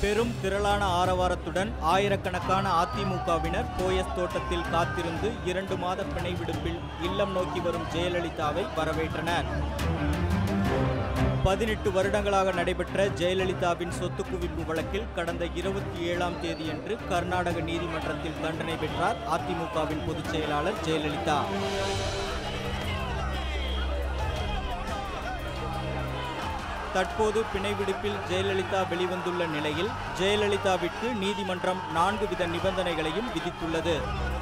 பெரும் திரளான ஆரவாரத்துடன் ஆயிரக்கணக்கான அதிமுகவினர் போயஸ் தோட்டத்தில் காத்திருந்து இரண்டு மாத பிணை விடுப்பில் இல்லம் நோக்கி வரும் ஜெயலலிதாவை வரவேற்றனர் பதினெட்டு வருடங்களாக நடைபெற்ற ஜெயலலிதாவின் சொத்து குவிப்பு வழக்கில் கடந்த இருபத்தி ஏழாம் தேதியன்று கர்நாடக நீதிமன்றத்தில் தண்டனை பெற்றார் அதிமுகவின் பொதுச் செயலாளர் ஜெயலலிதா தற்போது பிணை விடுப்பில் ஜெயலலிதா வெளிவந்துள்ள நிலையில் ஜெயலலிதாவிற்கு நீதிமன்றம் நான்கு வித நிபந்தனைகளையும் விதித்துள்ளது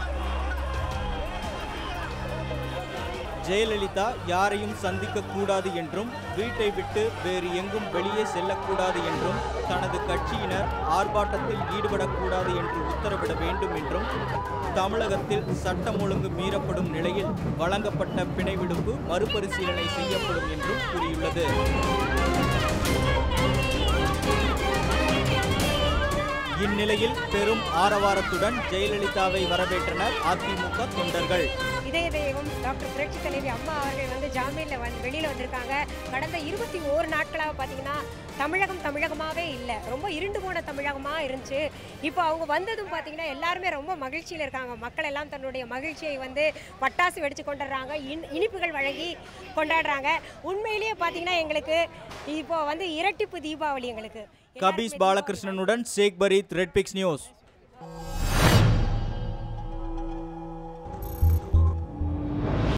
ஜெயலலிதா யாரையும் சந்திக்க கூடாது என்றும் வீட்டை விட்டு வேறு எங்கும் வெளியே செல்லக்கூடாது என்றும் தனது கட்சியினர் ஆர்ப்பாட்டத்தில் ஈடுபடக்கூடாது என்று உத்தரவிட வேண்டும் என்றும் தமிழகத்தில் சட்டம் ஒழுங்கு மீறப்படும் நிலையில் வழங்கப்பட்ட பிணை விடுப்பு மறுபரிசீலனை செய்யப்படும் என்றும் கூறியுள்ளது இந்நிலையில் பெரும் ஆரவாரத்துடன் ஜெயலலிதாவை வரவேற்றனர் அதிமுக தொண்டர்கள் இதய தெய்வம் டாக்டர் புரட்சி தலைவி அம்மா அவர்கள் வந்து ஜாமீனில் வந்து வெளியில் வந்திருக்காங்க கடந்த இருபத்தி ஓரு நாட்களாக பார்த்தீங்கன்னா தமிழகம் தமிழகமாகவே இல்லை ரொம்ப இருண்டு போன தமிழகமாக இருந்துச்சு இப்போ அவங்க வந்ததும் பார்த்தீங்கன்னா எல்லாருமே ரொம்ப மகிழ்ச்சியில் இருக்காங்க மக்கள் எல்லாம் தன்னுடைய மகிழ்ச்சியை வந்து பட்டாசு வெடித்து கொண்டாடுறாங்க இன் இனிப்புகள் வழங்கி கொண்டாடுறாங்க உண்மையிலேயே பார்த்தீங்கன்னா எங்களுக்கு இப்போ வந்து இரட்டிப்பு தீபாவளி எங்களுக்கு கபீஸ் பாலகிருஷ்ணனுடன் Sheikh Fareed red pix news